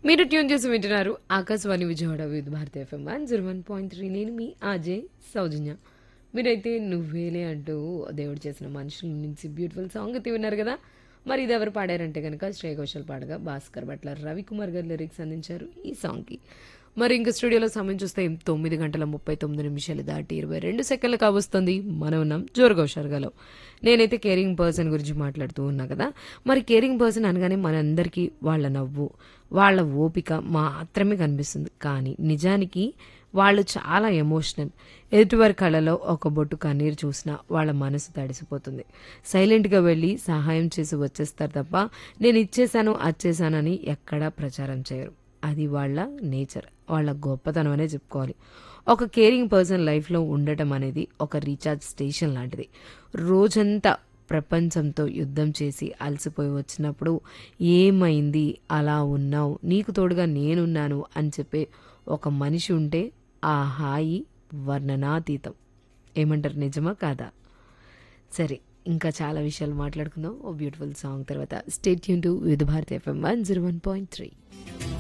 మీరు ట్యూన్ చేసి వింటున్నారు Akashvani Vijayawada Vividh Bharati FM one zero one point three నేను మీ ఆజయ్ సౌజన్య మీరైతే నువ్వేలే అంటూ దేవుడు చేసిన మనుషుల నుంచి బ్యూటిఫుల్ సాంగ్ అయితే విన్నారు కదా మరి ఇది ఎవరు పాడారంటే కనుక శ్రేయ ఘోషల్ పాడగా భాస్కర్ భట్ల రవికుమార్ గారు లిరిక్స్ అందించారు ఈ సాంగ్కి మరి ఇంకా స్టూడియోలో సమయం చూస్తే తొమ్మిది గంటల ముప్పై తొమ్మిది నిమిషాలు దాటి ఇరవై రెండు సెకండ్లు కావస్తుంది మనం ఉన్నాం జోరుగౌషర్గాలో నేనైతే కేరింగ్ పర్సన్ గురించి మాట్లాడుతూ ఉన్నా కదా మరి కేరింగ్ పర్సన్ అనగానే మనందరికీ వాళ్ళ నవ్వు వాళ్ళ ఓపిక మాత్రమే కనిపిస్తుంది కానీ నిజానికి వాళ్ళు చాలా ఎమోషనల్ ఎదుటివారి కళ్ళలో ఒక బొట్టు కన్నీరు చూసినా వాళ్ళ మనసు తడిసిపోతుంది సైలెంట్గా వెళ్ళి సహాయం చేసి వచ్చేస్తారు తప్ప నేను ఇచ్చేసాను అచ్చేసానని ఎక్కడా ప్రచారం చేయరు అది వాళ్ళ నేచర్ వాళ్ళ గొప్పతనం అనే చెప్పుకోవాలి ఒక కేరింగ్ పర్సన్ లైఫ్లో ఉండటం అనేది ఒక రీఛార్జ్ స్టేషన్ లాంటిది రోజంతా ప్రపంచంతో యుద్ధం చేసి అలసిపోయి వచ్చినప్పుడు ఏమైంది అలా ఉన్నావు నీకు తోడుగా నేనున్నాను అని చెప్పే ఒక మనిషి ఉంటే ఆ హాయి వర్ణనాతీతం ఏమంటారు నిజమా కాదా సరే ఇంకా చాలా విషయాలు మాట్లాడుకుందాం ఓ బ్యూటిఫుల్ సాంగ్ తర్వాత స్టేట్ యూన్ to Vividh Bharati FM one zero one point three